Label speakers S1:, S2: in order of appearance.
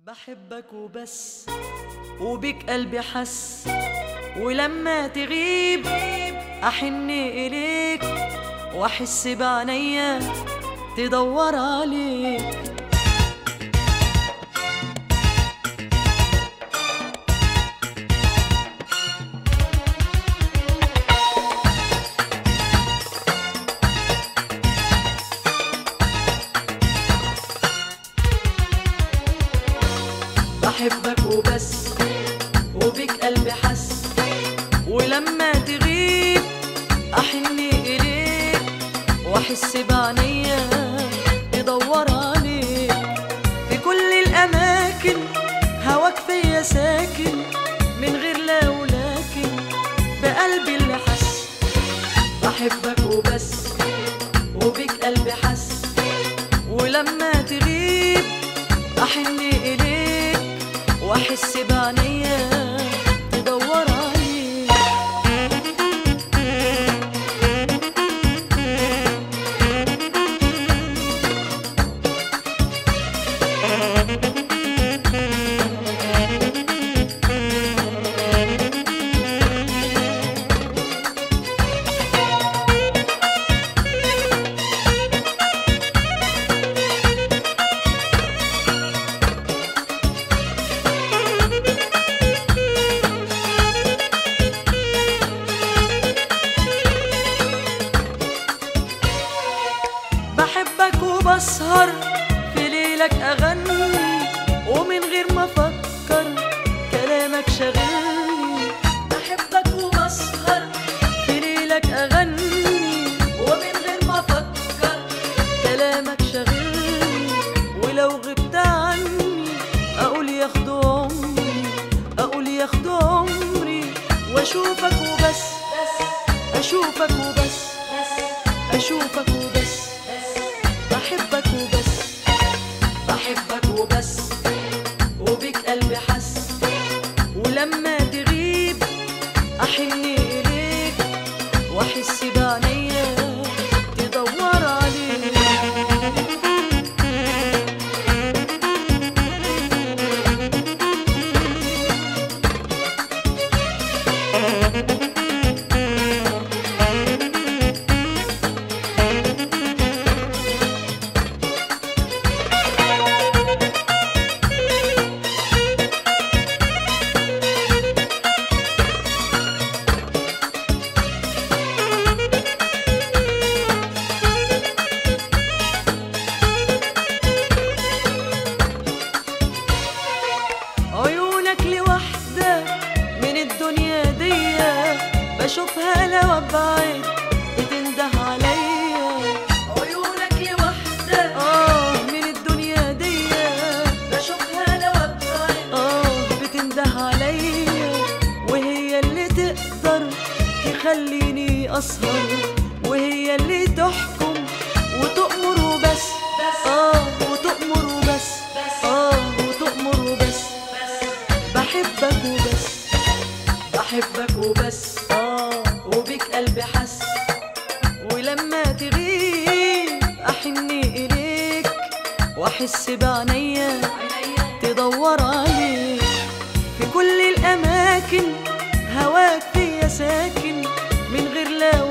S1: بحبك وبس وبك قلبي حس ولما تغيب أحن إليك وأحس بعينيا تدور عليك بحبك وبس وبك قلبي حس ولما تغيب أحن إليك وأحس بعينيا تدور عليك في كل الأماكن هواك فيا ساكن من غير لا ولكن بقلبي اللي حس بحبك وبس وبك قلبي حس ولما تغيب أحن إليك وأحس بعينيا تدور عليك بحبك وبسهر في ليلك أغني ومن غير ما أفكر كلامك شاغلني بحبك وبسهر في ليلك أغني ومن غير ما أفكر كلامك شاغلني ولو غبت عني أقول ياخدوا عمري أقول ياخدوا عمري وأشوفك وبس أشوفك وبس أشوفك وبس بحبك وبس بحبك وبس وبك قلبي حس ولما تغيب أحن إليك وأحس بعينيا تدور عليك عيونك لوحدة من الدنيا دي بشوفها لو ابعد بتنده عليا عيونك لوحدة اه من الدنيا دي بشوفها لو ابعد اه بتنده عليا وهي اللي تقدر تخليني اسهر وهي اللي تحكم وتأمر وبس اه وتأمر وبس اه وتأمر وبس بحبك وبس بحبك وبس اه وبك قلبي حس ولما تغيب أحن إليك وأحس بعينيا تدور عليك في كل الأماكن هواك فيا ساكن من غير لا